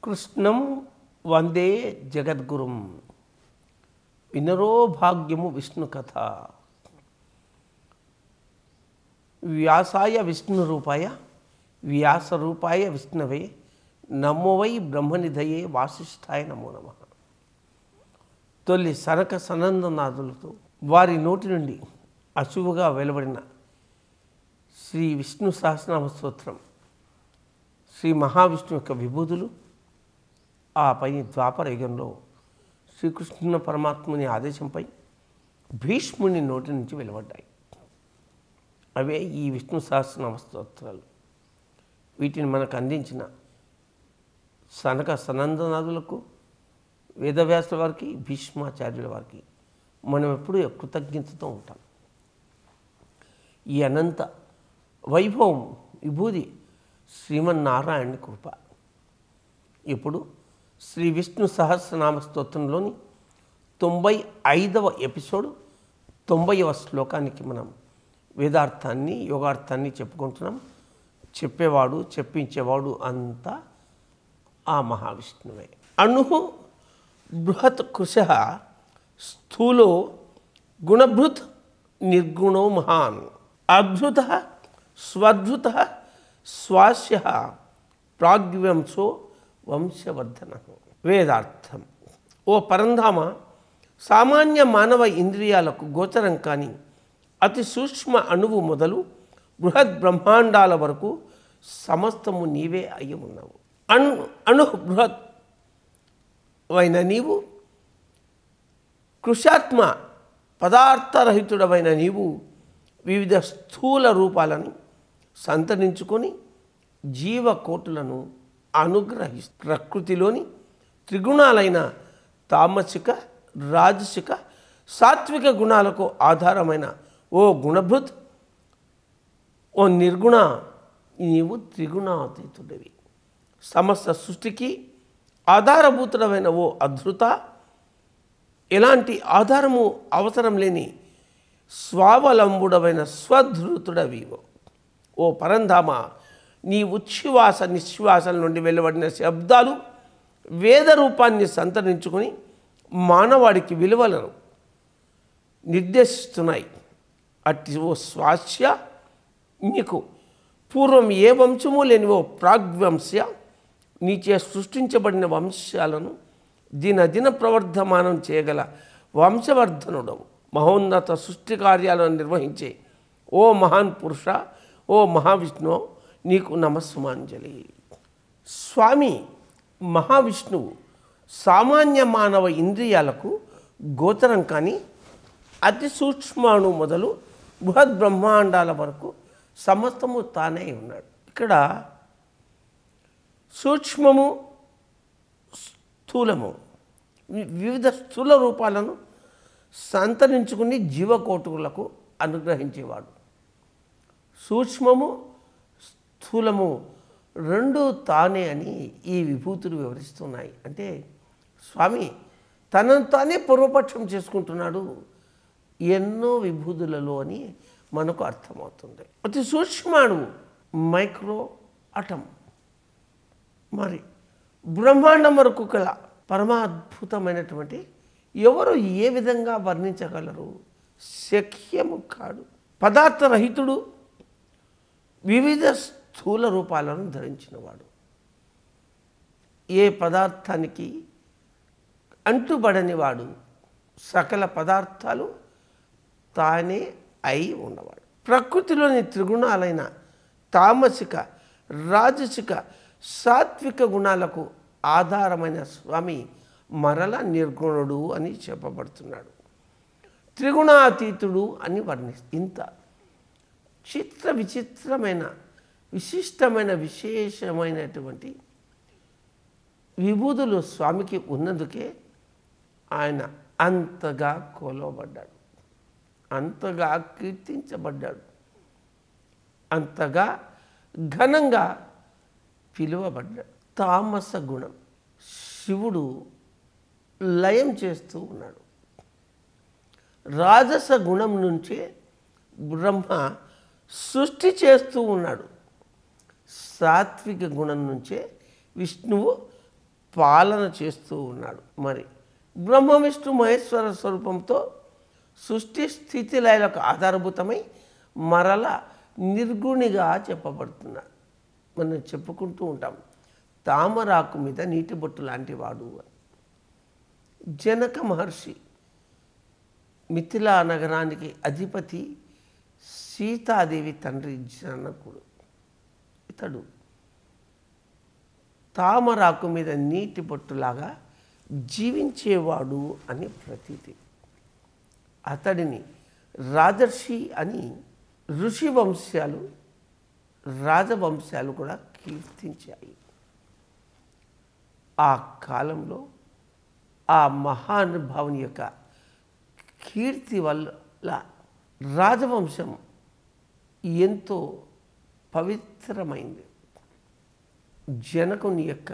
కృష్ణం వందే జగద్గురుం వినరో భాగ్యము విష్ణు కథ వ్యాసాయ విష్ణు రూపాయ వ్యాస రూపాయ విష్ణవే నమో వై బ్రహ్మనిధయే వాసిష్ఠాయ నమో నమ తొలి సనక సనందనాథులతో వారి నోటి నుండి అశువుగా వెలువడిన శ్రీ విష్ణు సహస్రనామ స్తోత్రం శ్రీ మహావిష్ణు యొక్క విభూతులు ఆ పై ద్వాపర యుగంలో శ్రీకృష్ణ పరమాత్ముని ఆదేశంపై భీష్ముని నోటి నుంచి వెలువడ్డాయి అవే ఈ విష్ణు సహస్రనామ స్తోత్రాలు వీటిని మనకు అందించిన సనక సనందనాథులకు వేదవ్యాసుల వారికి భీష్మాచార్యుల వారికి మనం ఎప్పుడూ కృతజ్ఞతతో ఉంటాం ఈ అనంత వైభవం విభూది శ్రీమన్నారాయణ కృప ఇప్పుడు శ్రీ విష్ణు సహస్రనామ స్తోత్రంలోని తొంభై ఐదవ ఎపిసోడ్ తొంభైవ శ్లోకానికి మనం వేదార్థాన్ని యోగార్థాన్ని చెప్పుకుంటున్నాం చెప్పేవాడు చెప్పించేవాడు అంతా ఆ మహావిష్ణువే అణు బృహత్ కృశ స్థూలో గుణభృత్ నిర్గుణో మహాన్ అద్భుత స్వద్భుత స్వాస్య ప్రాగ్వంశో వంశవర్ధన వేదార్థం ఓ పరంధామ సామాన్య మానవ ఇంద్రియాలకు గోచరం కాని అతి సూక్ష్మ అణువు మొదలు బృహత్ బ్రహ్మాండాల వరకు సమస్తము నీవే అయి ఉన్నావు అణు అణు బృహత్ అయిన నీవు కృషాత్మ పదార్థరహితుడమైన నీవు వివిధ స్థూల రూపాలను సంతరించుకొని జీవకోటులను అనుగ్రహి ప్రకృతిలోని త్రిగుణాలైన తామసిక రాజసిక సాత్విక గుణాలకు ఆధారమైన ఓ గుణభృత్ ఓ నిర్గుణ నీవు త్రిగుణాతీతుడివి సమస్త సృష్టికి ఆధారభూతుడమైన ఓ అధృత ఎలాంటి ఆధారము అవసరం లేని స్వావలంబుడమైన స్వధృతుడవివో ఓ పరంధామ నీ ఉచ్ఛ్వాస నిశ్వాసాల నుండి వెలువడిన శబ్దాలు వేద రూపాన్ని సంతరించుకొని మానవాడికి విలువలను నిర్దేశిస్తున్నాయి అట్టి ఓ స్వాస్య నీకు పూర్వం ఏ వంశము లేని ఓ ప్రాగ్వంశ్య నీచే సృష్టించబడిన వంశాలను దినదిన ప్రవర్ధమానం చేయగల వంశవర్ధనుడవు మహోన్నత సృష్టి కార్యాలను నిర్వహించే ఓ మహాన్ పురుష ఓ మహావిష్ణువు నీకు నమస్సుమాంజలి స్వామి మహావిష్ణువు సామాన్య మానవ ఇంద్రియాలకు గోచరం కానీ అతి సూక్ష్మాణు మొదలు బృహద్ బ్రహ్మాండాల వరకు సమస్తము తానే ఉన్నాడు ఇక్కడ సూక్ష్మము స్థూలము వి- వివిధ స్థూల రూపాలను సంతరించుకుని జీవకోటులకు అనుగ్రహించేవాడు సూక్ష్మము స్థూలము రెండు తానే అని ఈ విభూతులు వివరిస్తున్నాయి అంటే స్వామి తనను తానే పూర్వపక్షం చేసుకుంటున్నాడు ఎన్నో విభూతులలో అని మనకు అర్థమవుతుంది అతి సూక్ష్మాణు మైక్రో అటం మరి బ్రహ్మాండం వరకు కల పరమాద్భుతమైనటువంటి ఎవరు ఏ విధంగా వర్ణించగలరు శక్యము కాడు పదార్థరహితుడు వివిధ స్థూల రూపాలను ధరించినవాడు ఏ పదార్థానికి అంటుబడని వాడు సకల పదార్థాలు తానే అయి ఉన్నవాడు ప్రకృతిలోని త్రిగుణాలైన తామసిక రాజసిక సాత్విక గుణాలకు ఆధారమైన స్వామి మరల నిర్గుణుడు అని చెప్పబడుతున్నాడు త్రిగుణాతీతుడు అని వర్ణిస్తు ఇంత చిత్ర విచిత్రమైన విశిష్టమైన విశేషమైనటువంటి విభూతులు స్వామికి ఉన్నందుకే ఆయన అంతగా కొలవబడ్డాడు అంతగా కీర్తించబడ్డాడు అంతగా ఘనంగా పిలువబడ్డాడు తామస గుణం శివుడు లయం చేస్తూ ఉన్నాడు రాజస గుణం నుంచే బ్రహ్మ సృష్టి చేస్తూ ఉన్నాడు సాత్విక గుణం నుంచే విష్ణువు పాలన చేస్తూ ఉన్నాడు మరి బ్రహ్మ విష్ణు మహేశ్వర స్వరూపంతో సృష్టి స్థితి లయలకు ఆధారభూతమై మరల నిర్గుణిగా చెప్పబడుతున్నాడు మనం చెప్పుకుంటూ ఉంటాం తామరాకు మీద నీటి బొట్టు లాంటి వాడు అని జనక మహర్షి మిథిలా నగరానికి అధిపతి సీతాదేవి తండ్రి జనకుడు ఇతడు తామరాకు మీద నీటి బొట్టులాగా జీవించేవాడు అని ప్రతీతి అతడిని రాజర్షి అని ఋషి వంశాలు రాజవంశాలు కూడా కీర్తించాయి ఆ కాలంలో ఆ మహానుభావుని యొక్క కీర్తి వల్ల రాజవంశం ఎంతో పవిత్రమైంది జనకుని యొక్క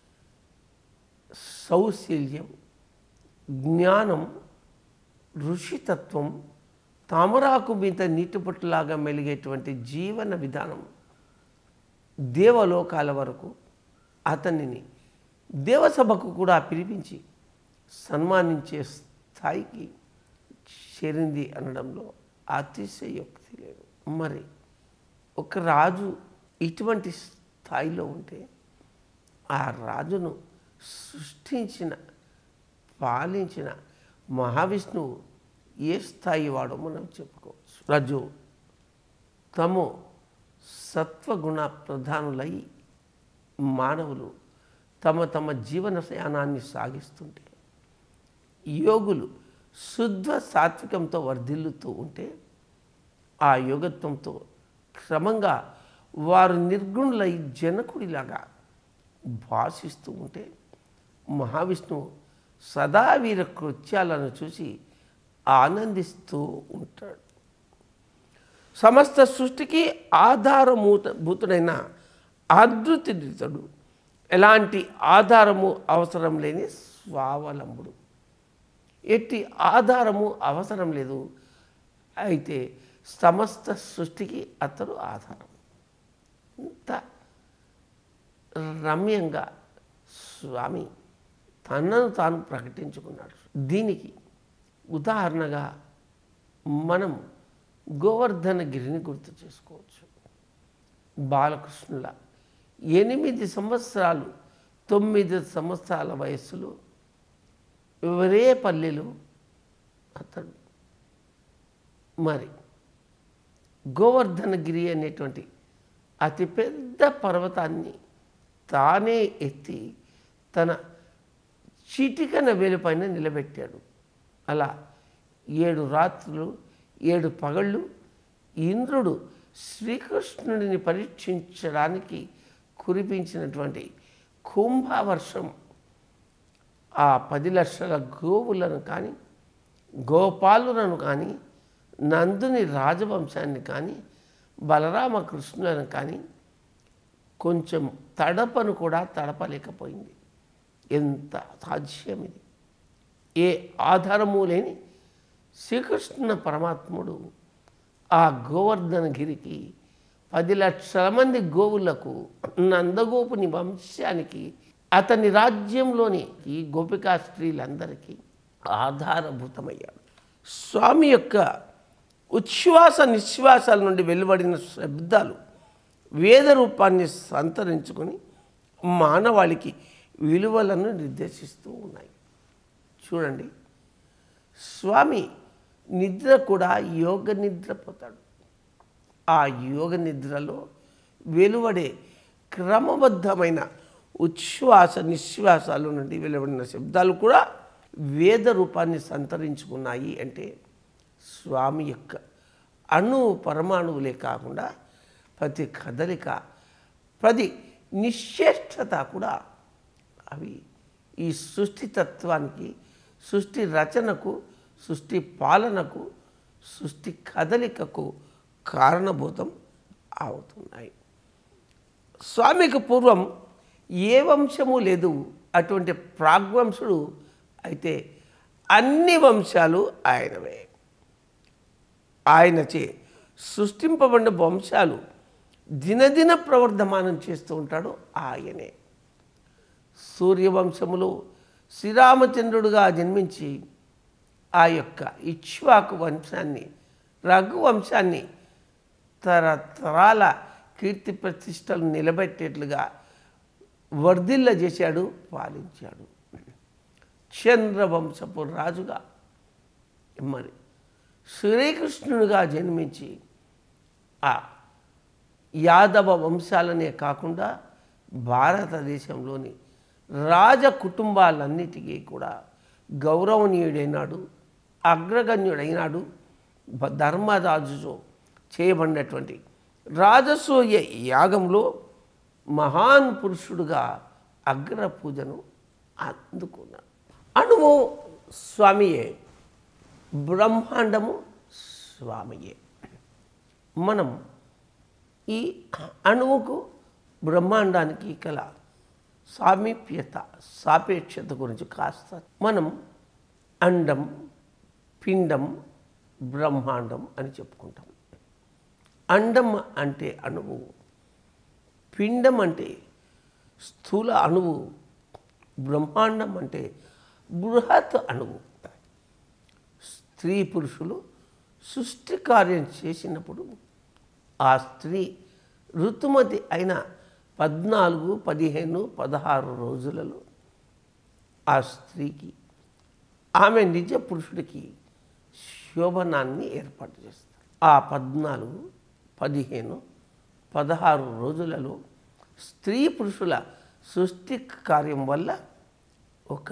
సౌశల్యం జ్ఞానం ఋషితత్వం తామరాకు మీద నీటిపొట్టులాగా మెలిగేటువంటి జీవన విధానం దేవలోకాల వరకు అతనిని దేవసభకు కూడా పిలిపించి సన్మానించే స్థాయికి చేరింది అనడంలో అతిశయోక్తి లేదు మరి ఒక రాజు ఇటువంటి స్థాయిలో ఉంటే ఆ రాజును సృష్టించిన పాలించిన మహావిష్ణువు ఏ స్థాయి వాడో మనం చెప్పుకోవచ్చు రజు తమో సత్వగుణ ప్రధానులై మానవులు తమ తమ జీవనయానాన్ని సాగిస్తుంటే యోగులు శుద్ధ సాత్వికంతో వర్ధిల్లుతూ ఉంటే ఆ యోగత్వంతో క్రమంగా వారు నిర్గుణులై జనకుడిలాగా భాషిస్తూ ఉంటే మహావిష్ణువు సదా వీర కృత్యాలను చూసి ఆనందిస్తూ ఉంటాడు సమస్త సృష్టికి ఆధారమూత భూతుడైన ఆదృతిడితడు ఎలాంటి ఆధారము అవసరం లేని స్వావలంబుడు ఎట్టి ఆధారము అవసరం లేదు అయితే సమస్త సృష్టికి అతడు ఆధారం ఇంత రమ్యంగా స్వామి తనను తాను ప్రకటించుకున్నాడు దీనికి ఉదాహరణగా మనం గోవర్ధనగిరిని గుర్తు చేసుకోవచ్చు బాలకృష్ణుల ఎనిమిది సంవత్సరాలు తొమ్మిది సంవత్సరాల వయస్సులో ఎవరే పల్లెలో అతడు మరి గోవర్ధనగిరి అనేటువంటి అతిపెద్ద పర్వతాన్ని తానే ఎత్తి తన చిటికన వేలుపైన నిలబెట్టాడు అలా ఏడు రాత్రులు ఏడు పగళ్ళు ఇంద్రుడు శ్రీకృష్ణుడిని పరీక్షించడానికి కురిపించినటువంటి కుంభవర్షం ఆ పది లక్షల గోవులను కానీ గోపాలులను కానీ నందుని రాజవంశాన్ని కానీ బలరామకృష్ణులను కానీ కొంచెం తడపను కూడా తడపలేకపోయింది ఎంత సాధ్యం ఇది ఏ ఆధారము లేని శ్రీకృష్ణ పరమాత్ముడు ఆ గోవర్ధనగిరికి పది లక్షల మంది గోవులకు నందగోపుని వంశానికి అతని రాజ్యంలోని ఈ గోపికా స్త్రీలందరికీ ఆధారభూతమయ్యాడు స్వామి యొక్క ఉచ్ఛ్వాస నిశ్వాసాల నుండి వెలువడిన శబ్దాలు వేద రూపాన్ని సంతరించుకొని మానవాళికి విలువలను నిర్దేశిస్తూ ఉన్నాయి చూడండి స్వామి నిద్ర కూడా యోగ నిద్ర పోతాడు ఆ యోగ నిద్రలో వెలువడే క్రమబద్ధమైన ఉచ్ఛ్వాస నిశ్వాసాల నుండి వెలువడిన శబ్దాలు కూడా వేద రూపాన్ని సంతరించుకున్నాయి అంటే స్వామి యొక్క అణు పరమాణువులే కాకుండా ప్రతి కదలిక ప్రతి నిశ్చేష్టత కూడా అవి ఈ సృష్టి తత్వానికి సృష్టి రచనకు సృష్టి పాలనకు సృష్టి కదలికకు కారణభూతం అవుతున్నాయి స్వామికి పూర్వం ఏ వంశము లేదు అటువంటి ప్రాగ్వంశుడు అయితే అన్ని వంశాలు ఆయనవే ఆయనచే సృష్టింపబడిన వంశాలు దినదిన ప్రవర్ధమానం చేస్తూ ఉంటాడు ఆయనే సూర్యవంశములో శ్రీరామచంద్రుడుగా జన్మించి ఆ యొక్క ఇక్ష్వాకు వంశాన్ని రఘువంశాన్ని తరతరాల కీర్తి ప్రతిష్టలు నిలబెట్టేట్లుగా వర్ధిల్ల చేశాడు పాలించాడు చంద్రవంశపు రాజుగా మరి శ్రీకృష్ణునిగా జన్మించి ఆ యాదవ వంశాలనే కాకుండా భారతదేశంలోని రాజ కుటుంబాలన్నిటికీ కూడా గౌరవనీయుడైనాడు అగ్రగణ్యుడైనాడు బ- ధర్మరాజుతో చేయబడినటువంటి రాజసూయ యాగంలో మహాన్ పురుషుడుగా అగ్ర పూజను అందుకున్నాడు అణువు స్వామియే బ్రహ్మాండము స్వామియే మనం ఈ అణువుకు బ్రహ్మాండానికి కల సామీప్యత సాపేక్షత గురించి కాస్త మనం అండం పిండం బ్రహ్మాండం అని చెప్పుకుంటాం అండం అంటే అణువు పిండం అంటే స్థూల అణువు బ్రహ్మాండం అంటే బృహత్ అణువు స్త్రీ పురుషులు సృష్టి కార్యం చేసినప్పుడు ఆ స్త్రీ ఋతుమతి అయిన పద్నాలుగు పదిహేను పదహారు రోజులలో ఆ స్త్రీకి ఆమె నిజ పురుషుడికి శోభనాన్ని ఏర్పాటు చేస్తారు ఆ పద్నాలుగు పదిహేను పదహారు రోజులలో స్త్రీ పురుషుల సృష్టి కార్యం వల్ల ఒక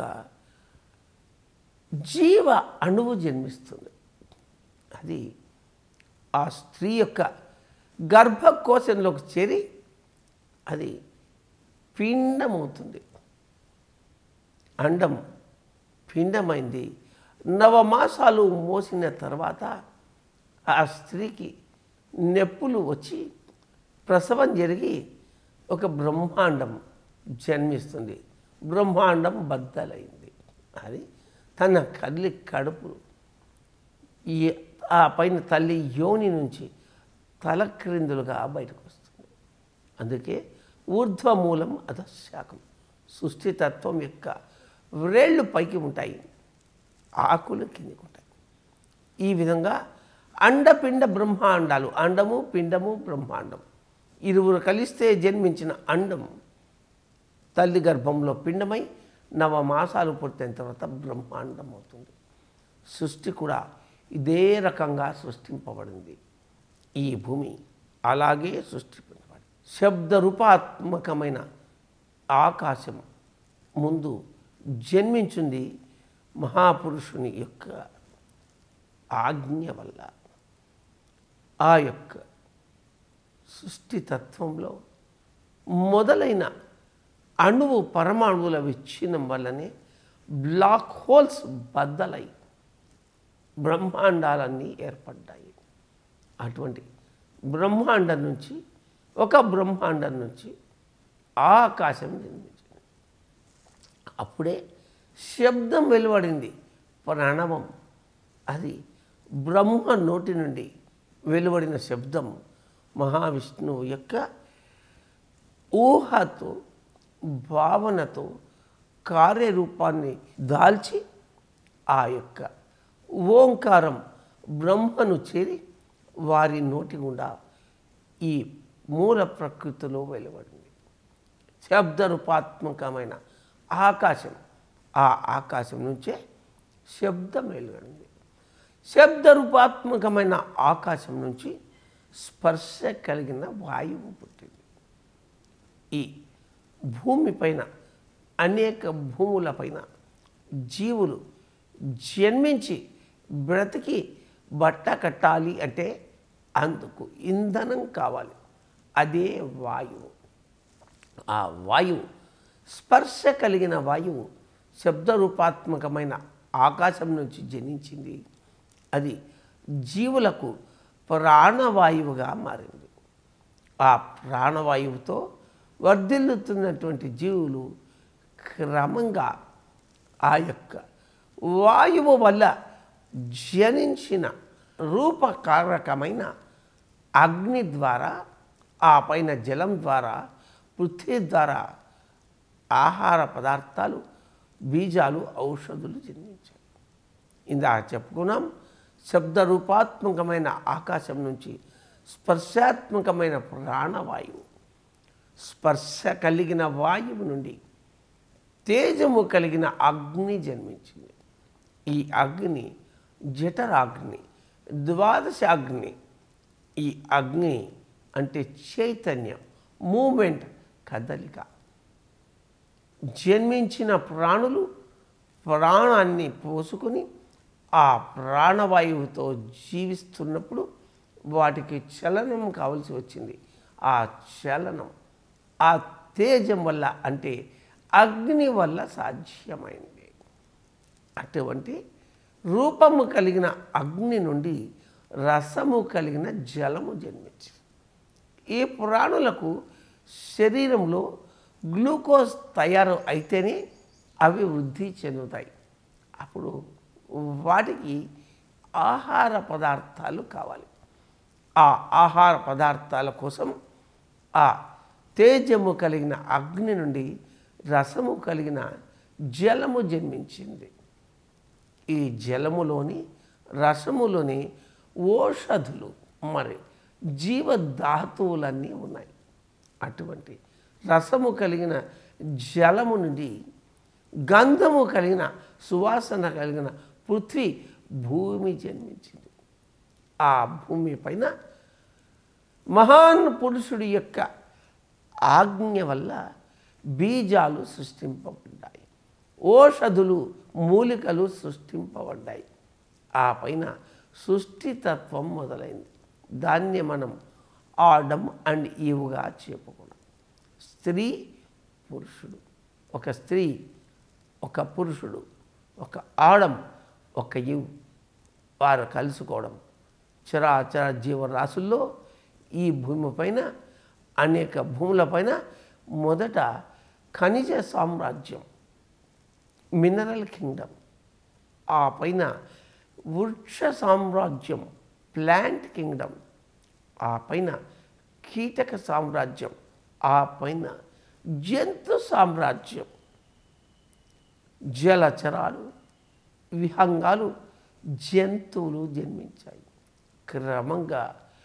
జీవ అణువు జన్మిస్తుంది అది ఆ స్త్రీ యొక్క గర్భకోశంలోకి చేరి అది పిండమవుతుంది అండం పిండమైంది నవమాసాలు మోసిన తర్వాత ఆ స్త్రీకి నొప్పులు వచ్చి ప్రసవం జరిగి ఒక బ్రహ్మాండం జన్మిస్తుంది బ్రహ్మాండం బద్దలైంది అది తన కదిలి కడుపు ఈ ఆ పైన తల్లి యోని నుంచి తల క్రిందులుగా బయటకు వస్తుంది అందుకే ఊర్ధ్వమూలం అధశాఖం సృష్టితత్వం యొక్క వ్రేళ్ళు పైకి ఉంటాయి ఆకులు కిందికి ఉంటాయి ఈ విధంగా అండపిండ బ్రహ్మాండాలు అండము పిండము బ్రహ్మాండం ఇరువురు కలిస్తే జన్మించిన అండం తల్లి గర్భంలో పిండమై నవమాసాలు పుట్టిన తర్వాత బ్రహ్మాండం అవుతుంది సృష్టి కూడా ఇదే రకంగా సృష్టింపబడింది ఈ భూమి అలాగే సృష్టింపబడింది శబ్ద రూపాత్మకమైన ఆకాశం ముందు జన్మించింది మహాపురుషుని యొక్క ఆజ్ఞ వల్ల ఆ యొక్క సృష్టితత్వంలో మొదలైన అణువు పరమాణువుల విచ్ఛిన్నం వల్లనే బ్లాక్ హోల్స్ బద్దలై బ్రహ్మాండాలన్నీ ఏర్పడ్డాయి అటువంటి బ్రహ్మాండం నుంచి ఒక బ్రహ్మాండం నుంచి ఆకాశం జన్మించింది అప్పుడే శబ్దం వెలువడింది ప్రణవం అది బ్రహ్మ నోటి నుండి వెలువడిన శబ్దం మహావిష్ణువు యొక్క ఊహతో భావనతో కార్యరూపాన్ని దాల్చి ఆ యొక్క ఓంకారం బ్రహ్మను చేరి వారి నోటి గుండా ఈ మూల ప్రకృతిలో వెలువడింది శబ్దరూపాత్మకమైన ఆకాశం ఆ ఆకాశం నుంచే శబ్దం వెలువడింది శబ్దరూపాత్మకమైన ఆకాశం నుంచి స్పర్శ కలిగిన వాయువు పుట్టింది ఈ భూమిపైన అనేక భూములపైన జీవులు జన్మించి బ్రతికి బట్ట కట్టాలి అంటే అందుకు ఇంధనం కావాలి అదే వాయువు ఆ వాయువు స్పర్శ కలిగిన వాయువు శబ్దరూపాత్మకమైన ఆకాశం నుంచి జనించింది అది జీవులకు ప్రాణవాయువుగా మారింది ఆ ప్రాణవాయువుతో వర్ధిల్లుతున్నటువంటి జీవులు క్రమంగా ఆ యొక్క వాయువు వల్ల జనించిన రూపకారకమైన అగ్ని ద్వారా ఆ పైన జలం ద్వారా పృథ్వీ ద్వారా ఆహార పదార్థాలు బీజాలు ఔషధులు జన్మించాయి ఇందాక చెప్పుకున్నాం శబ్దరూపాత్మకమైన ఆకాశం నుంచి స్పర్శాత్మకమైన ప్రాణవాయువు స్పర్శ కలిగిన వాయువు నుండి తేజము కలిగిన అగ్ని జన్మించింది ఈ అగ్ని జఠరాగ్ని ద్వాదశ అగ్ని ఈ అగ్ని అంటే చైతన్యం మూమెంట్ కదలిక జన్మించిన ప్రాణులు ప్రాణాన్ని పోసుకుని ఆ ప్రాణవాయువుతో జీవిస్తున్నప్పుడు వాటికి చలనం కావలసి వచ్చింది ఆ చలనం ఆ తేజం వల్ల అంటే అగ్ని వల్ల సాధ్యమైంది అటువంటి రూపము కలిగిన అగ్ని నుండి రసము కలిగిన జలము జన్మించింది ఈ ప్రాణులకు శరీరంలో గ్లూకోజ్ తయారు అయితేనే అవి వృద్ధి చెందుతాయి అప్పుడు వాటికి ఆహార పదార్థాలు కావాలి ఆ ఆహార పదార్థాల కోసం ఆ తేజము కలిగిన అగ్ని నుండి రసము కలిగిన జలము జన్మించింది ఈ జలములోని రసములోని ఓషధులు మరి జీవధాతువులన్నీ ఉన్నాయి అటువంటి రసము కలిగిన జలము నుండి గంధము కలిగిన సువాసన కలిగిన పృథ్వీ భూమి జన్మించింది ఆ భూమి పైన మహాన్ పురుషుడి యొక్క ఆజ్ఞ వల్ల బీజాలు సృష్టింపబడ్డాయి ఓషధులు మూలికలు సృష్టింపబడ్డాయి ఆ పైన సృష్టితత్వం మొదలైంది దాన్ని మనం ఆడమ్ అండ్ ఈవుగా చెప్పుకున్నాం స్త్రీ పురుషుడు ఒక స్త్రీ ఒక పురుషుడు ఒక ఆడం ఒక ఇవ్ వారు కలుసుకోవడం చరాచర జీవరాశుల్లో ఈ భూమిపైన అనేక భూములపైన మొదట ఖనిజ సామ్రాజ్యం మినరల్ కింగ్డమ్ ఆ పైన వృక్ష సామ్రాజ్యం ప్లాంట్ కింగ్డమ్ ఆ పైన కీటక సామ్రాజ్యం ఆ పైన జంతు సామ్రాజ్యం జలచరాలు విహంగాలు జంతువులు జన్మించాయి క్రమంగా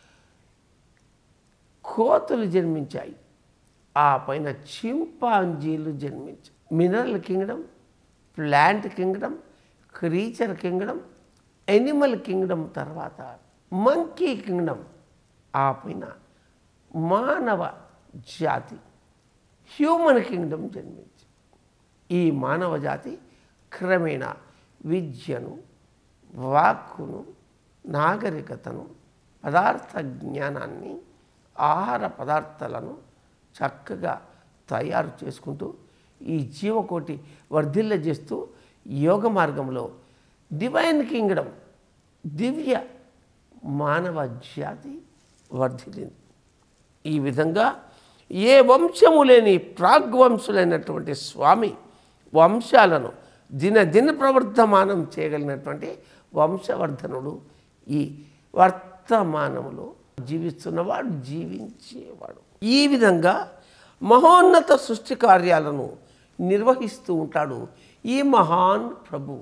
కోతులు జన్మించాయి ఆ పైన చింపాంజీలు జన్మించాయి mineral kingdom plant kingdom creature kingdom animal kingdom తర్వాత మంకీ కింగ్డమ్ ఆ పైన మానవ జాతి హ్యూమన్ కింగ్డమ్ జన్మించింది ఈ మానవ జాతి క్రమేణా విద్యను వాక్కును నాగరికతను పదార్థ జ్ఞానాన్ని ఆహార పదార్థాలను చక్కగా తయారు చేసుకుంటూ ఈ జీవకోటి వర్ధిల్ల చేస్తూ యోగ మార్గంలో డివైన్ కింగ్డమ్ దివ్య మానవ జాతి వర్ధిల్లింది ఈ విధంగా ఏ వంశము లేని ప్రాగ్వంశులైనటువంటి స్వామి వంశాలను దినదిన ప్రవర్ధమానం చేయగలిగినటువంటి వంశవర్ధనుడు ఈ వర్తమానములో జీవిస్తున్నవాడు జీవించేవాడు ఈ విధంగా మహోన్నత సృష్టి కార్యాలను నిర్వహిస్తూ ఉంటాడు ఈ మహాన్ ప్రభు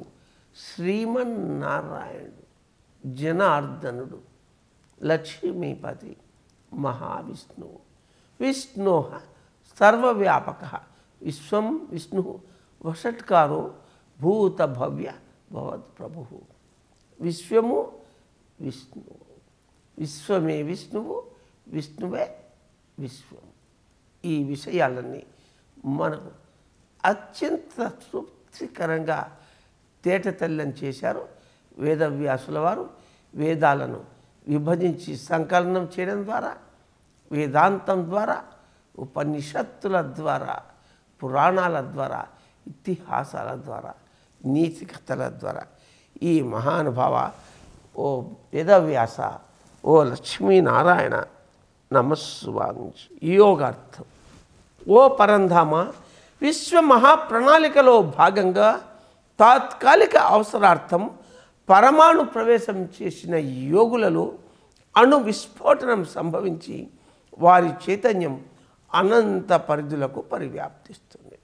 శ్రీమన్నారాయణుడు జనార్దనుడు లక్ష్మీపతి మహావిష్ణువు విష్ణో సర్వవ్యాపక విశ్వం విష్ణు వషట్కారో భూత భవ్య భవత్ ప్రభు విశ్వము విష్ణువు విశ్వమే విష్ణువు విష్ణువే విశ్వం ఈ విషయాలన్నీ మనకు అత్యంత తృప్తికరంగా తేటతెల్లం చేశారు వేదవ్యాసుల వారు వేదాలను విభజించి సంకలనం చేయడం ద్వారా వేదాంతం ద్వారా ఉపనిషత్తుల ద్వారా పురాణాల ద్వారా ఇతిహాసాల ద్వారా నీతి కథల ద్వారా ఈ మహానుభావ ఓ వేదవ్యాస ఓ లక్ష్మీనారాయణ నమస్సువాంచి యోగార్థం ఓ పరంధామ విశ్వ మహాప్రణాళికలో భాగంగా తాత్కాలిక అవసరార్థం పరమాణు ప్రవేశం చేసిన యోగులలో అణు విస్ఫోటనం సంభవించి వారి చైతన్యం అనంత పరిధులకు పరివ్యాప్తిస్తుంది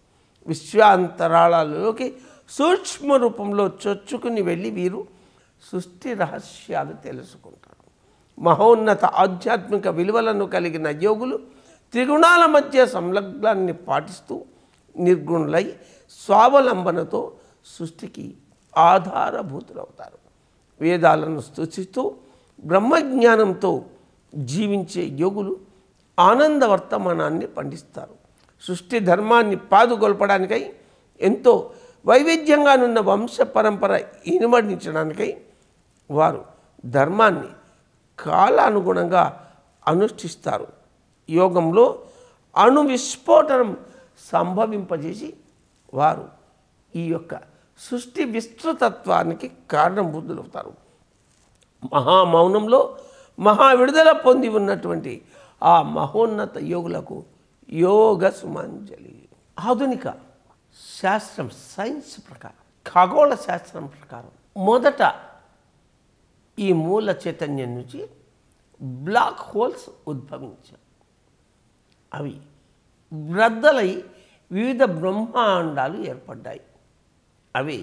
విశ్వాంతరాళలోకి సూక్ష్మ రూపంలో చొచ్చుకుని వెళ్ళి వీరు సృష్టి రహస్యాలు తెలుసుకుంటారు మహోన్నత ఆధ్యాత్మిక విలువలను కలిగిన యోగులు త్రిగుణాల మధ్య సంలగ్నాన్ని పాటిస్తూ నిర్గుణులై స్వావలంబనతో సృష్టికి ఆధారభూతులవుతారు వేదాలను స్తుతిస్తూ బ్రహ్మజ్ఞానంతో జీవించే యోగులు ఆనంద వర్తమానాన్ని పండిస్తారు సృష్టి ధర్మాన్ని పాదుగొల్పడానికై ఎంతో వైవిధ్యంగానున్న వంశ పరంపర ఇనుమడించడానికై వారు ధర్మాన్ని కాలానుగుణంగా అనుష్ఠిస్తారు యోగంలో అణు విస్ఫోటనం సంభవింపజేసి వారు ఈ యొక్క సృష్టి విస్తృతత్వానికి కారణభూతులవుతారు మహామౌనంలో మహా విడుదల పొంది ఉన్నటువంటి ఆ మహోన్నత యోగులకు యోగ సుమాంజలి ఆధునిక శాస్త్రం సైన్స్ ప్రకారం ఖగోళ శాస్త్రం ప్రకారం మొదట ఈ మూల చైతన్యం నుంచి బ్లాక్ హోల్స్ ఉద్భవించాయి అవి బ్రద్దలై వివిధ బ్రహ్మాండాలు ఏర్పడ్డాయి అవి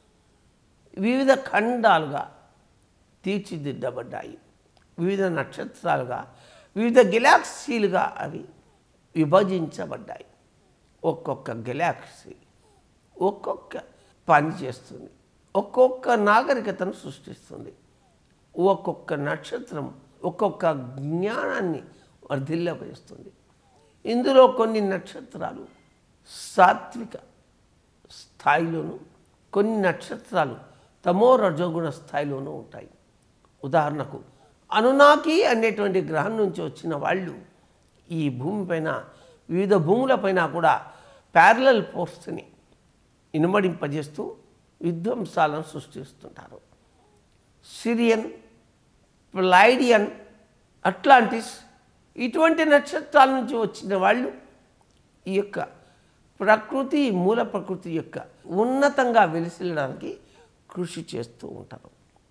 వివిధ ఖండాలుగా తీర్చిదిద్దబడ్డాయి వివిధ నక్షత్రాలుగా వివిధ గెలాక్సీలుగా అవి విభజించబడ్డాయి ఒక్కొక్క గెలాక్సీ ఒక్కొక్క పని చేస్తుంది ఒక్కొక్క నాగరికతను సృష్టిస్తుంది ఒక్కొక్క నక్షత్రం ఒక్కొక్క జ్ఞానాన్ని వర్ధిల్లపరుస్తుంది ఇందులో కొన్ని నక్షత్రాలు సాత్విక స్థాయిలోను కొన్ని నక్షత్రాలు తమో రజోగుణ స్థాయిలోనూ ఉంటాయి ఉదాహరణకు అనునాకి అనేటువంటి గ్రహం నుంచి వచ్చిన వాళ్ళు ఈ భూమిపైన వివిధ భూములపైన కూడా ప్యారలల్ పోస్ట్ని ఇనుమడింపజేస్తూ విధ్వంసాలను సృష్టిస్తుంటారు సిరియన్ ప్లైడియన్ అట్లాంటిస్ ఇటువంటి నక్షత్రాల నుంచి వచ్చిన వాళ్ళు ఈ యొక్క ప్రకృతి మూల ప్రకృతి యొక్క ఉన్నతంగా వెలిసిల్లడానికి కృషి చేస్తూ ఉంటారు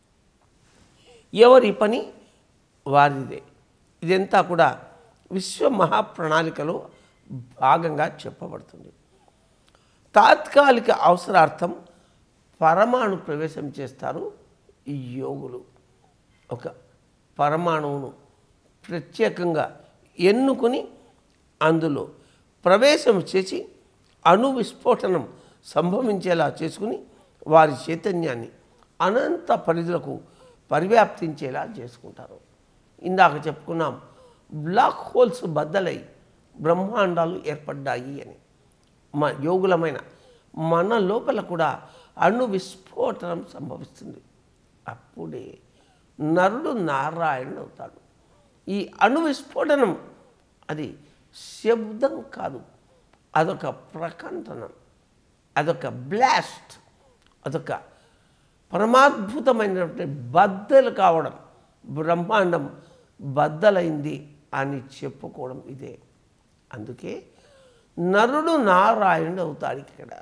ఎవరి పని వారిదే ఇదంతా కూడా విశ్వ మహాప్రణాళికలో భాగంగా చెప్పబడుతుంది తాత్కాలిక అవసరార్థం పరమాణు ప్రవేశం చేస్తారు ఈ యోగులు ఒక పరమాణువును ప్రత్యేకంగా ఎన్నుకొని అందులో ప్రవేశం చేసి అణు విస్ఫోటనం సంభవించేలా చేసుకుని వారి చైతన్యాన్ని అనంత పరిధులకు పరివ్యాప్తించేలా చేసుకుంటారు ఇందాక చెప్పుకున్నాం బ్లాక్ హోల్స్ బద్దలై బ్రహ్మాండాలు ఏర్పడ్డాయి అని మా యోగులమైన మన లోపల కూడా అణు విస్ఫోటనం సంభవిస్తుంది అప్పుడే నరుడు నారాయణుడు అవుతాడు ఈ అణు విస్ఫోటనం అది శబ్దం కాదు అదొక ప్రకంఠనం అదొక బ్లాస్ట్ అదొక పరమాద్భుతమైనటువంటి బద్దలు కావడం బ్రహ్మాండం బద్దలైంది అని చెప్పుకోవడం ఇదే అందుకే నరుడు నారాయణుడు అవుతాడు ఇక్కడ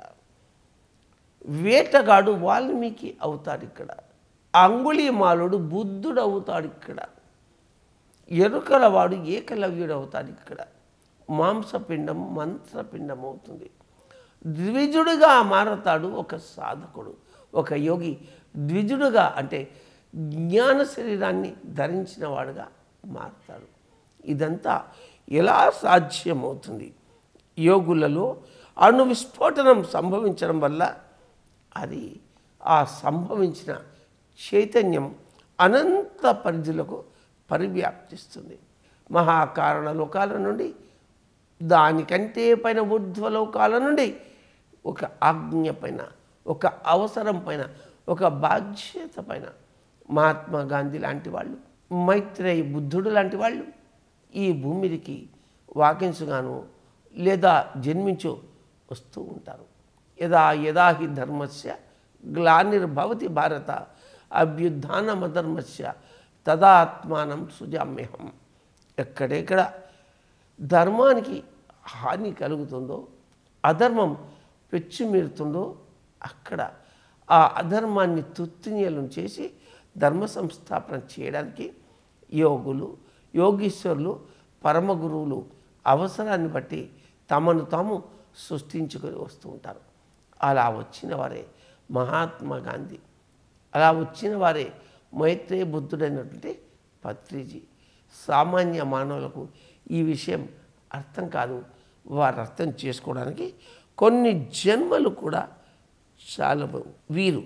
వేటగాడు వాల్మీకి అవుతాడు ఇక్కడ అంగుళీమాలుడు బుద్ధుడు అవుతాడు ఇక్కడ ఎరుకలవాడు ఏకలవ్యుడు అవుతాడు ఇక్కడ మాంసపిండం మంత్రపిండం అవుతుంది ద్విజుడుగా మారతాడు ఒక సాధకుడు ఒక యోగి ద్విజుడుగా అంటే జ్ఞాన శరీరాన్ని ధరించిన వాడుగా మారతాడు ఇదంతా ఎలా సాధ్యమవుతుంది యోగులలో అణు విస్ఫోటనం సంభవించడం వల్ల అది ఆ సంభవించిన చైతన్యం అనంత పరిధులకు పరివ్యాప్తిస్తుంది మహాకారణ లోకాల నుండి దానికంటే పైన ఊర్ధ్వలోకాల నుండి ఒక ఆజ్ఞ పైన ఒక అవసరం పైన ఒక బాధ్యత పైన మహాత్మా గాంధీ లాంటి వాళ్ళు మైత్రేయి బుద్ధుడు లాంటి వాళ్ళు ఈ భూమిదికి వాకించుగాను లేదా జన్మించో వస్తూ ఉంటారు యదా యదా హి ధర్మస్య గ్లానిర్భవతి భారత అభ్యుత్నమధర్మస్య తదాత్మానం సుజామ్యహం ఎక్కడెక్కడ ధర్మానికి హాని కలుగుతుందో అధర్మం పెచ్చుమీరుతుందో అక్కడ ఆ అధర్మాన్ని తుత్తినీయలం చేసి ధర్మ సంస్థాపన చేయడానికి యోగులు యోగీశ్వరులు పరమ గురువులు అవసరాన్ని బట్టి తమను తాము సృష్టించుకొని వస్తూ ఉంటారు అలా వచ్చిన వారే మహాత్మా గాంధీ అలా వచ్చిన వారే మైత్రేయ బుద్ధుడైనటువంటి పత్రిజీ సామాన్య మానవులకు ఈ విషయం అర్థం కాదు వారు అర్థం చేసుకోవడానికి కొన్ని జన్మలు కూడా చాలా వీరు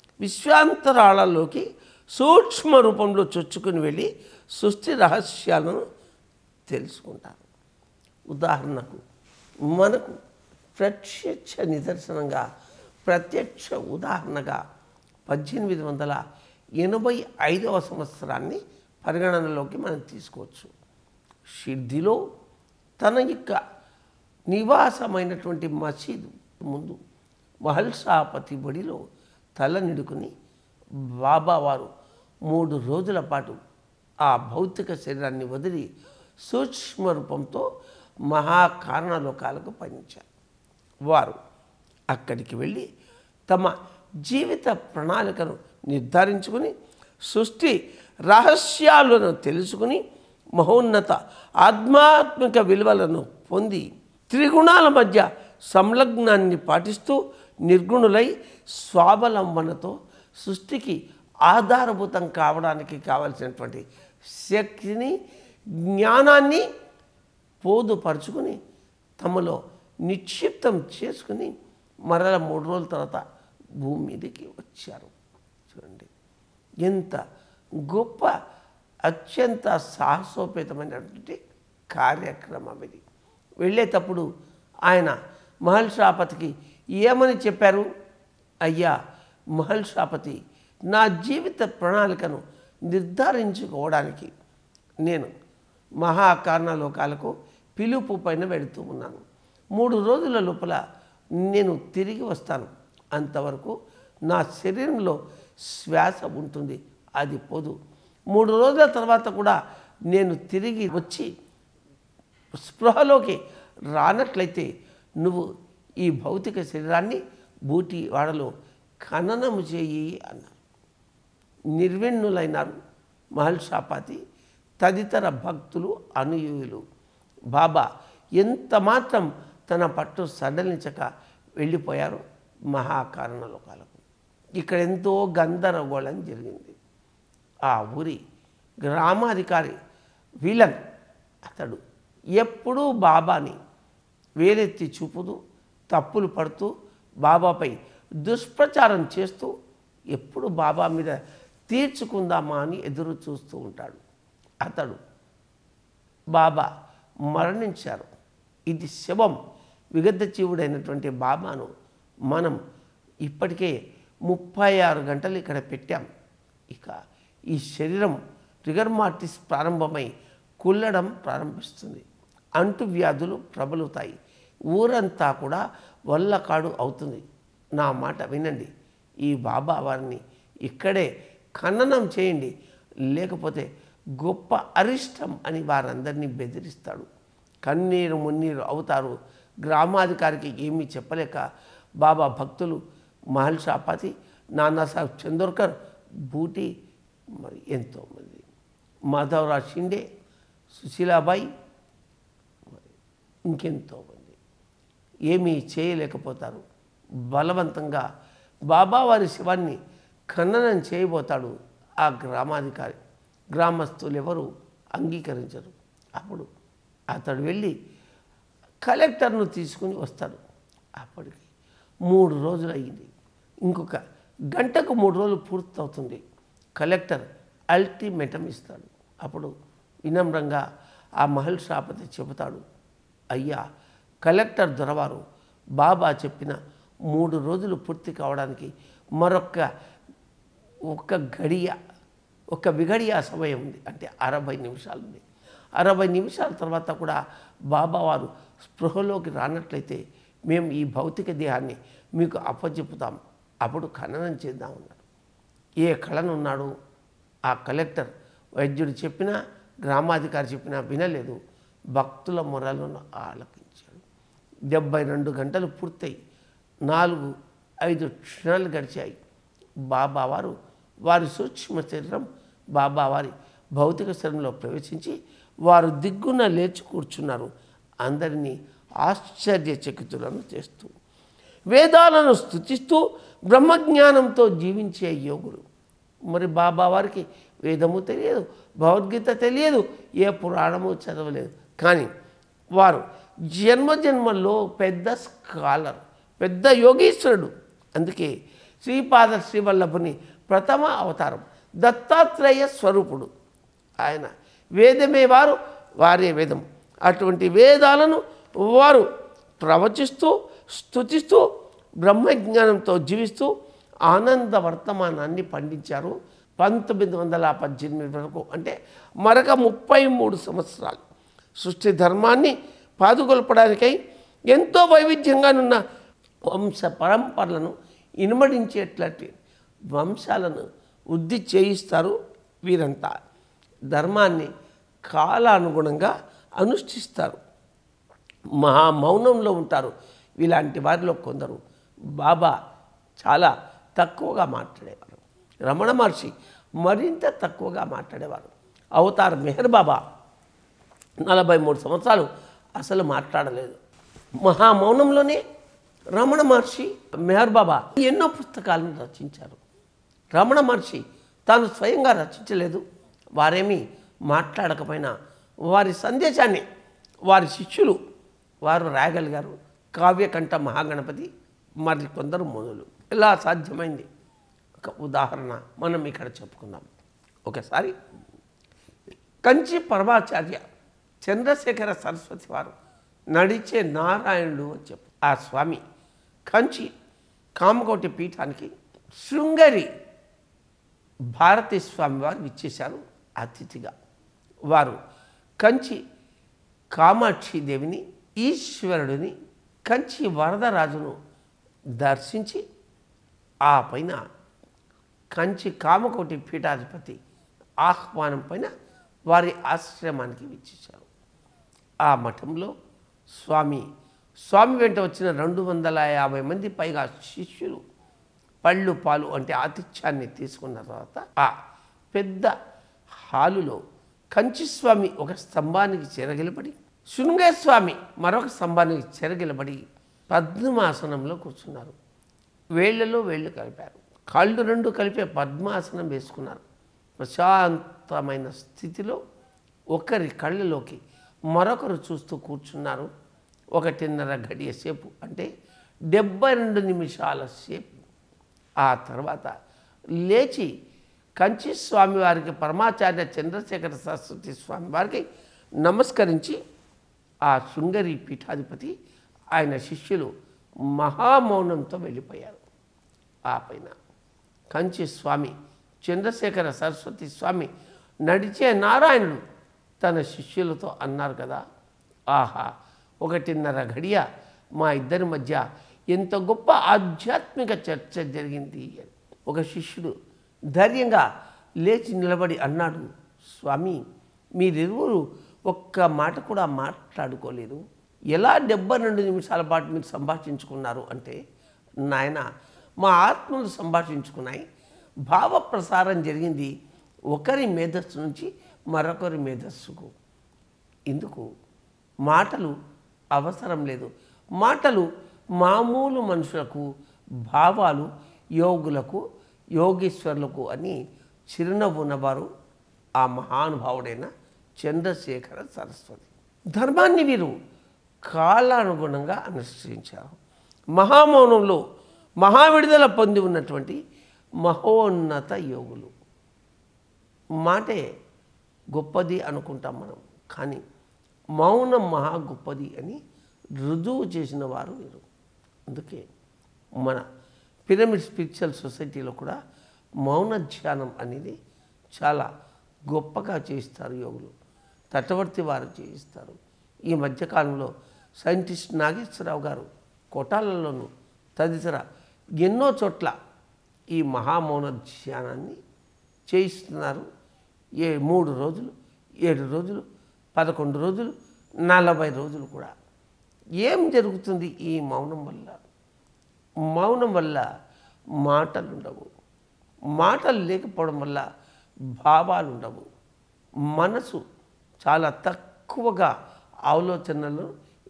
విశ్వాంతరాళాల్లోకి సూక్ష్మ రూపంలో చొచ్చుకుని వెళ్ళి సృష్టి రహస్యాలను తెలుసుకుంటారు ఉదాహరణకు మనకు ప్రత్యక్ష నిదర్శనంగా ప్రత్యక్ష ఉదాహరణగా పద్దెనిమిది వందల ఎనభై ఐదవ సంవత్సరాన్ని పరిగణనలోకి మనం తీసుకోవచ్చు షిర్దిలో తన యొక్క నివాసమైనటువంటి మసీదు ముందు మహల్సాపతి బడిలో తల నిడుకుని బాబావారు మూడు రోజుల పాటు ఆ భౌతిక శరీరాన్ని వదిలి సూక్ష్మ రూపంతో మహాకారణలోకాలకు పయనించారు వారు అక్కడికి వెళ్ళి తమ జీవిత ప్రణాళికను నిర్ధారించుకుని సృష్టి రహస్యాలను తెలుసుకుని మహోన్నత ఆధ్యాత్మిక విలువలను పొంది త్రిగుణాల మధ్య సంలగ్నాన్ని పాటిస్తూ నిర్గుణులై స్వావలంబనతో సృష్టికి ఆధారభూతం కావడానికి కావలసినటువంటి శక్తిని జ్ఞానాన్ని పోదుపరుచుకుని తమలో నిక్షిప్తం చేసుకుని మరల మూడు రోజుల తర్వాత భూమి మీదకి వచ్చారు చూడండి ఎంత గొప్ప అత్యంత సాహసోపేతమైనటువంటి కార్యక్రమం ఇది వెళ్ళేటప్పుడు ఆయన మహల్షాపతికి ఏమని చెప్పారు అయ్యా మహల్షాపతి నా జీవిత ప్రణాళికను నిర్ధారించుకోవడానికి నేను మహాకారణలోకాలకు పిలుపు పైన వెళుతూ ఉన్నాను మూడు రోజుల లోపల నేను తిరిగి వస్తాను అంతవరకు నా శరీరంలో శ్వాస ఉంటుంది అది పోదు మూడు రోజుల తర్వాత కూడా నేను తిరిగి వచ్చి స్పృహలోకి రానట్లయితే నువ్వు ఈ భౌతిక శరీరాన్ని బూటి వాడలో ఖననము చేయి అన్నారు నిర్విణ్ణులైనారు మహల్షాపాతి తదితర భక్తులు అనుయూయులు బాబా ఎంత మాత్రం తన పట్టు సడలించక వెళ్ళిపోయారు మహాకారణలోకాలకు ఇక్కడ ఎంతో గందరగోళం జరిగింది ఆ ఊరి గ్రామాధికారి విలన్ అతడు ఎప్పుడూ బాబాని వేలెత్తి చూపుతూ తప్పులు పడుతూ బాబాపై దుష్ప్రచారం చేస్తూ ఎప్పుడు బాబా మీద తీర్చుకుందామా అని ఎదురు చూస్తూ ఉంటాడు అతడు బాబా మరణించారు ఇది శవం విగద్ధజీవుడైనటువంటి బాబాను మనం ఇప్పటికే ముప్పై ఆరు గంటలు ఇక్కడ పెట్టాం ఇక ఈ శరీరం రిగర్మాటిస్ ప్రారంభమై కుల్లడం ప్రారంభిస్తుంది అంటువ్యాధులు ప్రబలుతాయి ఊరంతా కూడా వల్లకాడు అవుతుంది నా మాట వినండి ఈ బాబా వారిని ఇక్కడే ఖననం చేయండి లేకపోతే గొప్ప అరిష్టం అని వారందరినీ బెదిరిస్తాడు కన్నీరు మున్నీరు అవుతారు గ్రామాధికారికి ఏమీ చెప్పలేక బాబా భక్తులు మహల్ షాపాతి నానాసాహెబ్ చందోర్కర్ బూటి మరి ఎంతోమంది మాధవరావు షిండే సుశీలాబాయి మరి ఇంకెంతోమంది ఏమీ చేయలేకపోతారు బలవంతంగా బాబావారి శివాన్ని ఖననం చేయబోతాడు ఆ గ్రామాధికారి గ్రామస్తులు ఎవరు అంగీకరించరు అప్పుడు అతడు వెళ్ళి కలెక్టర్ను తీసుకుని వస్తాడు అప్పటికి మూడు రోజులు అయ్యింది ఇంకొక గంటకు మూడు రోజులు పూర్తవుతుంది కలెక్టర్ అల్టిమేటం ఇస్తాడు అప్పుడు వినమ్రంగా ఆ మహల్ షాపతి చెబుతాడు అయ్యా కలెక్టర్ దొరవారు బాబా చెప్పిన మూడు రోజులు పూర్తి కావడానికి మరొక ఒక గడియ ఒక విగడియ సమయం ఉంది అంటే అరవై నిమిషాలు ఉంది అరవై నిమిషాల తర్వాత కూడా బాబా వారు స్పృహలోకి రానట్లయితే మేము ఈ భౌతిక దేహాన్ని మీకు అప్పచెప్పుతాం అప్పుడు ఖననం చేద్దామన్నారు ఏ కళనున్నాడు ఆ కలెక్టర్ వైద్యుడు చెప్పినా గ్రామాధికారి చెప్పినా వినలేదు భక్తుల మొరలను ఆలపించాడు డెబ్బై రెండు గంటలు పూర్తయి నాలుగు ఐదు క్షణాలు గడిచాయి బాబావారు వారి సూక్ష్మ శరీరం బాబావారి భౌతిక శరీరంలో ప్రవేశించి వారు దిగ్గున లేచి కూర్చున్నారు అందరినీ ఆశ్చర్యచకితులను చేస్తూ వేదాలను స్థుతిస్తూ బ్రహ్మజ్ఞానంతో జీవించే యోగులు మరి బాబా వారికి వేదము తెలియదు భగవద్గీత తెలియదు ఏ పురాణము చదవలేదు కానీ వారు జన్మ జన్మల్లో పెద్ద స్కాలర్ పెద్ద యోగీశ్వరుడు అందుకే శ్రీపాద శ్రీవల్లభుని ప్రథమ అవతారం దత్తాత్రేయ స్వరూపుడు ఆయన వేదమే వారు వారే వేదం అటువంటి వేదాలను వారు ప్రవచిస్తూ స్తుతిస్తూ బ్రహ్మజ్ఞానంతో జీవిస్తూ ఆనంద వర్తమానాన్ని పండించారు పంతొమ్మిది వందల పద్దెనిమిది వరకు అంటే మరొక ముప్పై మూడు సంవత్సరాలు సృష్టి ధర్మాన్ని పాదుకొల్పడానికై ఎంతో వైవిధ్యంగానున్న వంశ పరంపరలను ఇనుమడించేటటువంటి వంశాలను వృద్ధి చేయిస్తారు వీరంతా ధర్మాన్ని కాలానుగుణంగా అనుష్ఠిస్తారు మహా మౌనంలో ఉంటారు ఇలాంటి వారిలో కొందరు బాబా చాలా తక్కువగా మాట్లాడేవారు రమణ మహర్షి మరింత తక్కువగా మాట్లాడేవారు అవతార్ మెహర్ బాబా నలభై మూడు సంవత్సరాలు అసలు మాట్లాడలేదు మహా మౌనంలోనే రమణ మహర్షి మెహర్ బాబా ఎన్నో పుస్తకాలను రచించారు రమణ మహర్షి తాను స్వయంగా రచించలేదు వారేమీ మాట్లాడకపోయినా వారి సందేశాన్ని వారి శిష్యులు వారు రాయగలిగారు కావ్యకంఠ మహాగణపతి మరి కొందరు మొదలు ఎలా సాధ్యమైంది ఒక ఉదాహరణ మనం ఇక్కడ చెప్పుకుందాం ఒకసారి కంచి పరమాచార్య చంద్రశేఖర సరస్వతి వారు నడిచే నారాయణుడు అని చెప్పు ఆ స్వామి కంచి కామకోటి పీఠానికి శృంగరి భారతీ స్వామి వారు ఇచ్చేశారు అతిథిగా వారు కంచి కామాక్షి దేవిని ఈశ్వరుడిని కంచి వరదరాజును దర్శించి ఆ పైన కంచి కామకోటి పీఠాధిపతి ఆహ్వానం పైన వారి ఆశ్రమానికి విచ్చేశారు ఆ మఠంలో స్వామి స్వామి వెంట వచ్చిన రెండు వందల యాభై మంది పైగా శిష్యులు పళ్ళు పాలు అంటే ఆతిథ్యాన్ని తీసుకున్న తర్వాత ఆ పెద్ద హాలులో కంచి స్వామి ఒక స్తంభానికి చెరగిలబడి శృంగేర స్వామి మరొక స్తంభానికి చెరగిలబడి పద్మాసనంలో కూర్చున్నారు వేళ్లలో వేళ్ళు కలిపారు కాళ్ళు రెండు కలిపే పద్మాసనం వేసుకున్నారు ప్రశాంతమైన స్థితిలో ఒకరి కళ్ళలోకి మరొకరు చూస్తూ కూర్చున్నారు ఒకటిన్నర గడియ సేపు అంటే డెబ్బై రెండు నిమిషాల సేపు ఆ తర్వాత లేచి కంచి స్వామివారికి పరమాచార్య చంద్రశేఖర సరస్వతి స్వామి వారికి నమస్కరించి ఆ శృంగరి పీఠాధిపతి ఆయన శిష్యులు మహామౌనంతో వెళ్ళిపోయారు ఆ పైన కంచి స్వామి చంద్రశేఖర సరస్వతి స్వామి నడిచే నారాయణుడు తన శిష్యులతో అన్నారు కదా ఆహా ఒకటిన్నర గడియ మా ఇద్దరి మధ్య ఎంత గొప్ప ఆధ్యాత్మిక చర్చ జరిగింది అని ఒక శిష్యుడు ధైర్యంగా లేచి నిలబడి అన్నాడు స్వామి మీరిరువురు ఒక్క మాట కూడా మాట్లాడుకోలేదు ఎలా డెబ్బై రెండు నిమిషాల పాటు మీరు సంభాషించుకున్నారు అంటే నాయన మా ఆత్మలు సంభాషించుకున్నాయి భావ ప్రసారం జరిగింది ఒకరి మేధస్సు నుంచి మరొకరి మేధస్సుకు ఇందుకు మాటలు అవసరం లేదు మాటలు మామూలు మనుషులకు భావాలు యోగులకు యోగీశ్వరులకు అని చిరునవ్వు ఉన్నవారు ఆ మహానుభావుడైన చంద్రశేఖర సరస్వతి ధర్మాన్ని వీరు కాలానుగుణంగా అనుసరించారు మహామౌనంలో మహావిడుదల పొంది ఉన్నటువంటి మహోన్నత యోగులు మాటే గొప్పది అనుకుంటాం మనం కానీ మౌనం మహా గొప్పది అని రుజువు చేసిన వారు వీరు అందుకే మన పిరమిడ్ స్పిరిచువల్ సొసైటీలో కూడా మౌన ధ్యానం అనేది చాలా గొప్పగా చేయిస్తారు యోగులు తటవర్తి వారు చేయిస్తారు ఈ మధ్యకాలంలో సైంటిస్ట్ నాగేశ్వరరావు గారు కోటాలలోను తదితర ఎన్నో చోట్ల ఈ మహామౌన ధ్యానాన్ని చేయిస్తున్నారు ఏ మూడు రోజులు ఏడు రోజులు పదకొండు రోజులు నలభై రోజులు కూడా ఏం జరుగుతుంది ఈ మౌనం వల్ల మౌనం వల్ల మాటలు ఉండవు మాటలు లేకపోవడం వల్ల భావాలు ఉండవు మనసు చాలా తక్కువగా ఆలోచనలు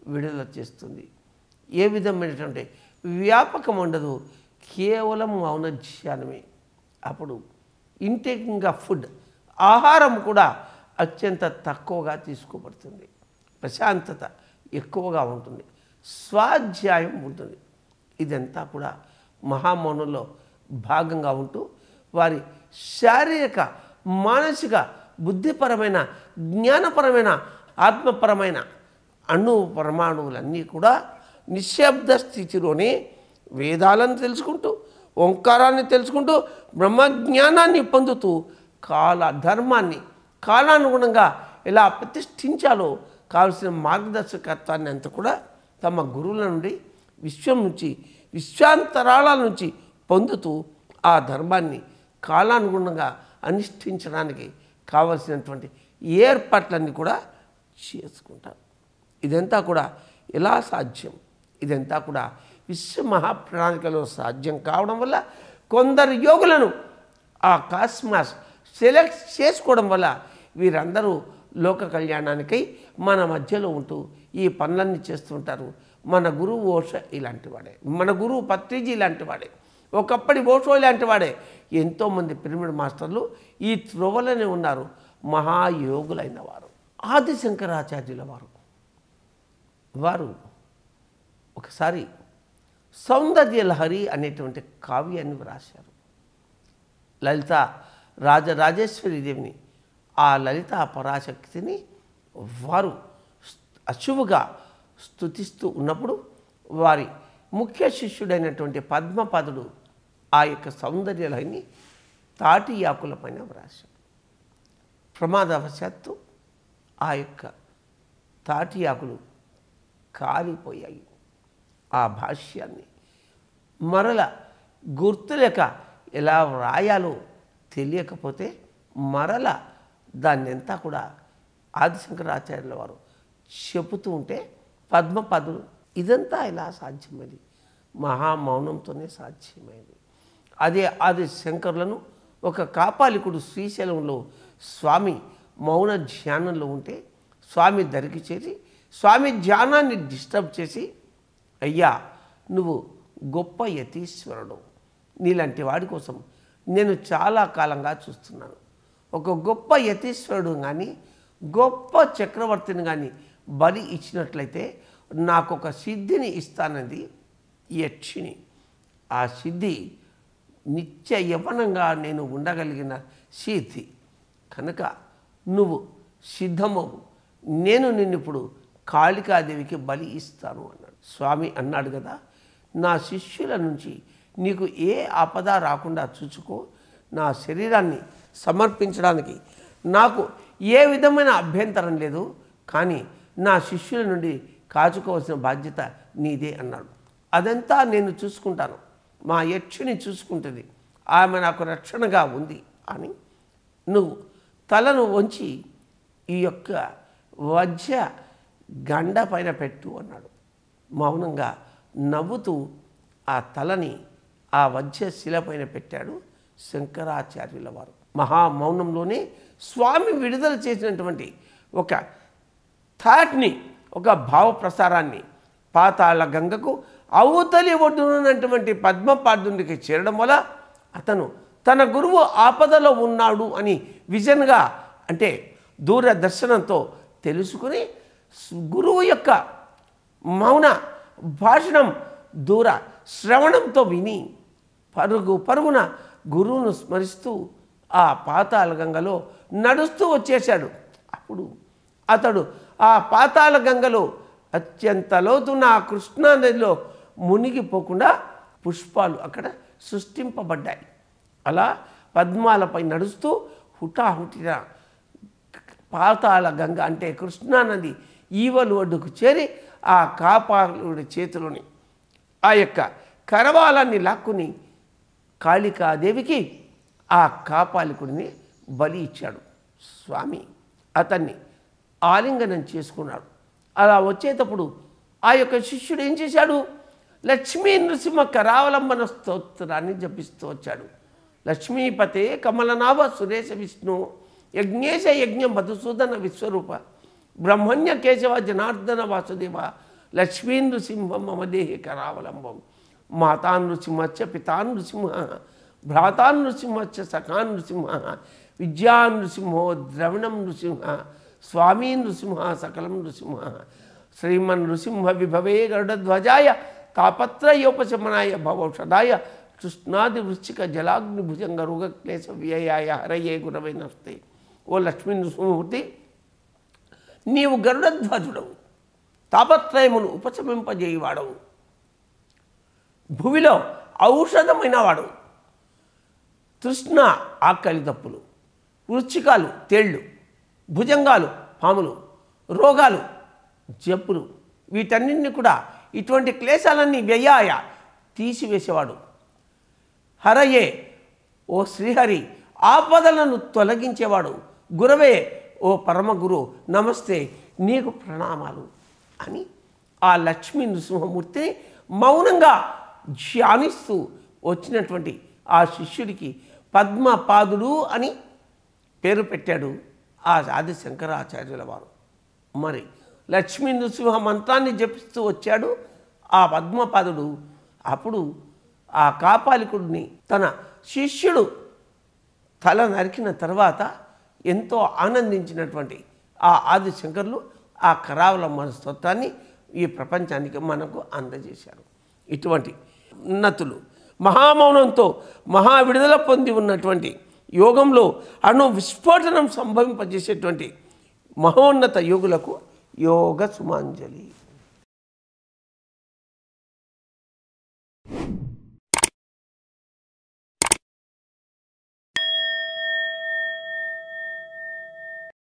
విడుదల చేస్తుంది ఏ విధమైనటువంటి వ్యాపకం ఉండదు కేవలం మౌన ధ్యానమే అప్పుడు ఇంటేకింగ్ ఆఫ్ ఫుడ్ ఆహారం కూడా అత్యంత తక్కువగా తీసుకోబడుతుంది ప్రశాంతత ఎక్కువగా ఉంటుంది స్వాధ్యాయం ఉంటుంది ఇదంతా కూడా మహామౌనంలో భాగంగా ఉంటూ వారి శారీరక మానసిక బుద్ధిపరమైన జ్ఞానపరమైన ఆత్మపరమైన అణు పరమాణువులన్నీ కూడా నిశ్శబ్ద స్థితిలోనే వేదాలను తెలుసుకుంటూ ఓంకారాన్ని తెలుసుకుంటూ బ్రహ్మజ్ఞానాన్ని పొందుతూ కాల ధర్మాన్ని కాలానుగుణంగా ఎలా ప్రతిష్ఠించాలో కావలసిన మార్గదర్శకత్వాన్ని అంతా కూడా తమ గురువుల నుండి విశ్వం నుంచి విశ్వాంతరాళాల నుంచి పొందుతూ ఆ ధర్మాన్ని కాలానుగుణంగా అనుష్ఠించడానికి కావలసినటువంటి ఏర్పాట్లన్నీ కూడా చేసుకుంటారు ఇదంతా కూడా ఎలా సాధ్యం ఇదంతా కూడా విశ్వ మహాప్రణాళికలో సాధ్యం కావడం వల్ల కొందరు యోగులను ఆ కాస్మాస్ సెలెక్ట్ చేసుకోవడం వల్ల వీరందరూ లోక కళ్యాణానికై మన మధ్యలో ఉంటూ ఈ పనులన్నీ చేస్తుంటారు మన గురువు ఓష ఇలాంటి వాడే మన గురువు పత్రిజీ ఇలాంటి వాడే ఒకప్పటి ఓషో ఇలాంటి వాడే ఎంతోమంది పిరమిడ్ మాస్టర్లు ఈ త్రోవలోనే ఉన్నారు మహాయోగులైన వారు ఆది శంకరాచార్యుల వారు వారు ఒకసారి సౌందర్య లహరి అనేటువంటి కావ్యాన్ని వ్రాశారు లలిత రాజరాజేశ్వరి దేవిని ఆ లలిత పరాశక్తిని వారు అశువుగా స్థుతిస్తూ ఉన్నప్పుడు వారి ముఖ్య శిష్యుడైనటువంటి పద్మపదుడు ఆ యొక్క సౌందర్య లహరిని తాటి ఆకులపైన వ్రాశారు ప్రమాదవశాత్తు ఆ యొక్క తాటి ఆకులు కాలిపోయాయి ఆ భాష్యాన్ని మరల గుర్తులేక ఎలా వ్రాయాలో తెలియకపోతే మరల దాన్నంతా కూడా ఆదిశంకరాచార్యుల వారు చెబుతూ ఉంటే పద్మపదులు ఇదంతా ఎలా సాధ్యమైంది మహామౌనంతోనే సాధ్యమైంది అదే ఆది శంకరులను ఒక కాపాలికుడు శ్రీశైలంలో స్వామి మౌన ధ్యానంలో ఉంటే స్వామి దరికి చేరి స్వామి ధ్యానాన్ని డిస్టర్బ్ చేసి అయ్యా నువ్వు గొప్ప యతీశ్వరుడు నీలాంటి వాడి కోసం నేను చాలా కాలంగా చూస్తున్నాను ఒక గొప్ప యతీశ్వరుడు కానీ గొప్ప చక్రవర్తిని కానీ బలి ఇచ్చినట్లయితే నాకు ఒక సిద్ధిని ఇస్తానది యక్షిణి ఆ సిద్ధి నిత్య యవనంగా నేను ఉండగలిగిన సిద్ధి కనుక నువ్వు సిద్ధమవు నేను నిన్ను ఇప్పుడు కాళికాదేవికి బలి ఇస్తాను అన్నాడు స్వామి అన్నాడు కదా నా శిష్యుల నుంచి నీకు ఏ ఆపద రాకుండా చూసుకో నా శరీరాన్ని సమర్పించడానికి నాకు ఏ విధమైన అభ్యంతరం లేదు కానీ నా శిష్యుల నుండి కాచుకోవాల్సిన బాధ్యత నీదే అన్నాడు అదంతా నేను చూసుకుంటాను మా యక్షిని చూసుకుంటుంది ఆమె నాకు రక్షణగా ఉంది అని నువ్వు తలను వంచి ఈ యొక్క వజ్ర గండ పైన పెట్టు అన్నాడు మౌనంగా నవ్వుతూ ఆ తలని ఆ వజ్ర శిల పైన పెట్టాడు శంకరాచార్యుల వారు మహామౌనంలోనే స్వామి విడుదల చేసినటువంటి ఒక థాట్ని ఒక భావ ప్రసారాన్ని పాతాళ గంగకు అవతలి ఒడ్డునటువంటి పద్మపాదునికి చేరడం వల్ల అతను తన గురువు ఆపదలో ఉన్నాడు అని విజన్గా అంటే దూరదర్శనంతో తెలుసుకుని గురువు యొక్క మౌన భాషణం దూర శ్రవణంతో విని పరుగు పరుగున గురువును స్మరిస్తూ ఆ పాతాళ గంగలో నడుస్తూ వచ్చేశాడు అప్పుడు అతడు ఆ పాతాళ గంగలో అత్యంత లోతున్న ఆ కృష్ణా నదిలో మునిగిపోకుండా పుష్పాలు అక్కడ సృష్టింపబడ్డాయి అలా పద్మాలపై నడుస్తూ హుటాహుటిన పాతాళ గంగ అంటే కృష్ణానది ఈవలు ఒడ్డుకు చేరి ఆ కాపాలుడి చేతిలోని ఆ యొక్క కరవాలాన్ని లాక్కుని కాళికాదేవికి ఆ కాపాలికుడిని బలి ఇచ్చాడు స్వామి అతన్ని ఆలింగనం చేసుకున్నాడు అలా వచ్చేటప్పుడు ఆ యొక్క శిష్యుడు ఏం చేశాడు లక్ష్మీ నృసింహ కరావలంబన స్తోత్రాన్ని జపిస్తూ వచ్చాడు లక్ష్మీపతే కమలనాభ సురేశ విష్ణు యజ్ఞేశ యజ్ఞ మధుసూదన విశ్వరూప బ్రహ్మణ్య కేశవ జనార్దన వాసుదేవ లక్ష్మీ నృసింహం మమ దేహి కరావలంబం మాతా నృసింహచ్చ పితా నృసింహ భ్రాతా నృసింహచ్చ సఖా నృసింహ విద్యా నృసింహో ద్రవిణం నృసింహ స్వామీ నృసింహ సకలం నృసింహ శ్రీమన్ నృసింహ విభవే గరుడధ్వజాయ తాపత్రయోపశమనాయ భవౌషధాయ కృష్ణాది వృశ్చిక జలాగ్ని భుజంగ రోగక్లేశ వ్యయాయ హరయే గురవై నస్తే ఓ లక్ష్మీ నృసింహమూర్తి నీవు గరుడధ్వజుడవు తాపత్రయమును ఉపశమింపజేయవాడవు భూమిలో ఔషధమైన వాడు తృష్ణ ఆకలి తప్పులు వృచ్చికాలు తేళ్ళు భుజంగాలు పాములు రోగాలు జబ్బులు వీటన్నింటినీ కూడా ఇటువంటి క్లేశాలన్నీ వ్యయాయ తీసివేసేవాడు హరయే ఓ శ్రీహరి ఆపదలను తొలగించేవాడు గురవే ఓ పరమగురు నమస్తే నీకు ప్రణామాలు అని ఆ లక్ష్మీ నృసింహమూర్తిని మౌనంగా ధ్యానిస్తూ వచ్చినటువంటి ఆ శిష్యుడికి పద్మపాదుడు అని పేరు పెట్టాడు ఆ ఆది శంకరాచార్యుల వారు మరి లక్ష్మీ నృసింహ మంత్రాన్ని జపిస్తూ వచ్చాడు ఆ పద్మపాదుడు అప్పుడు ఆ కాపాలికుడిని తన శిష్యుడు తల నరికిన తర్వాత ఎంతో ఆనందించినటువంటి ఆ ఆది శంకర్లు ఆ కరావలమ్మ స్తోత్రాన్ని ఈ ప్రపంచానికి మనకు అందజేశారు ఇటువంటి ఉన్నతులు మహామౌనంతో మహా విడుదల పొంది ఉన్నటువంటి యోగంలో అణు విస్ఫోటనం సంభవింపజేసేటువంటి మహోన్నత యోగులకు యోగ సుమాంజలి